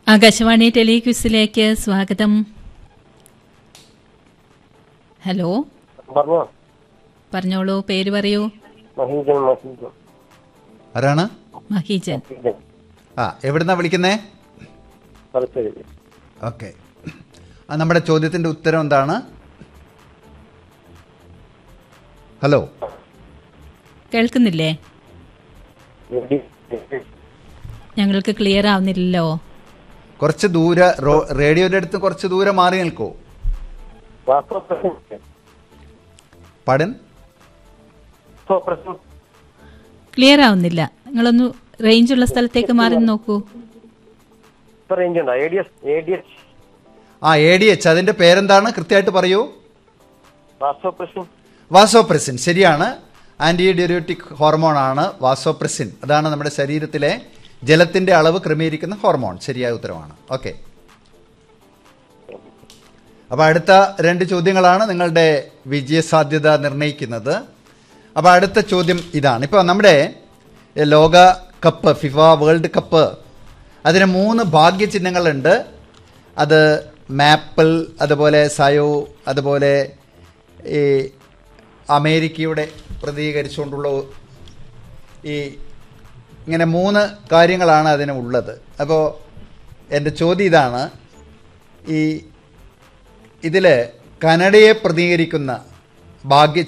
ആകാശവാണി ടെലിക്വിസിലേക്ക് സ്വാഗതം ഹലോ പറഞ്ഞോ പറഞ്ഞോളൂ പേര് പറയൂ മഹീജൻ മഹീജൻ ആരാണ് മഹീജൻ മഹീജൻ ആ എവിടുന്നാ വിളിക്കുന്നേ തലശ്ശേരി ഓക്കെ ആ നമ്മുടെ ചോദ്യത്തിന്റെ ഉത്തരം എന്താണ് ഹലോ കേൾക്കുന്നില്ലേ എടി- ഞങ്ങൾക്ക് ക്ലിയർ ആവുന്നില്ലല്ലോ കുറച്ച് ദൂരെ റോ- റേഡിയോയുടെ അടുത്ത് കുറച്ച് ദൂരെ മാറി നിൽക്കൂ വാസ്തവപ്രശ്നം പടൻ വാസ്തവപ്രശ്നം ക്ലിയർ ആവുന്നില്ല നിങ്ങളൊന്ന് റേഞ്ചുള്ള സ്ഥലത്തേക്ക് മാറി നോക്കൂ ഇപ്പൊ റേഞ്ച് ഉണ്ടോ A D S A D S ആ എ ഡി എച്ച് അതിന്റെ പേരെന്താണ് കൃത്യമായിട്ട് പറയൂ വാസ്തവപ്രശ്നം വാസോപ്രസിൻ ശരിയാണ് ആന്റി ഡ്യൂറിയോട്ടിക് ഹോർമോൺ ആണ് വാസോപ്രസിൻ അതാണ് നമ്മുടെ ശരീരത്തിലെ ജലത്തിന്റെ അളവ് ക്രമീകരിക്കുന്ന ഹോർമോൺ ശരിയായ ഉത്തരവാണ് ഓക്കെ അപ്പൊ അടുത്ത രണ്ട് ചോദ്യങ്ങളാണ് നിങ്ങളുടെ വിജയസാധ്യത നിർണ്ണയിക്കുന്നത് അപ്പൊ അടുത്ത ചോദ്യം ഇതാണ് ഇപ്പൊ നമ്മുടെ ലോക കപ്പ് ഫിഫ വേൾഡ് കപ്പ് അതിന് മൂന്ന് ഭാഗ്യചിഹ്നങ്ങളുണ്ട് അത് മാപ്പിൾ അതുപോലെ സയോ അതുപോലെ ഈ അമേരിക്കയുടെ പ്രതികരിച്ചുകൊണ്ടുള്ള ഈ ഇങ്ങനെ മൂന്ന് കാര്യങ്ങളാണ് അതിന് ഉള്ളത് അപ്പോൾ എൻ്റെ ചോദ്യം ഇതാണ് ഈ ഇതിൽ കനഡയെ പ്രതികരിക്കുന്ന ഭാഗ്യ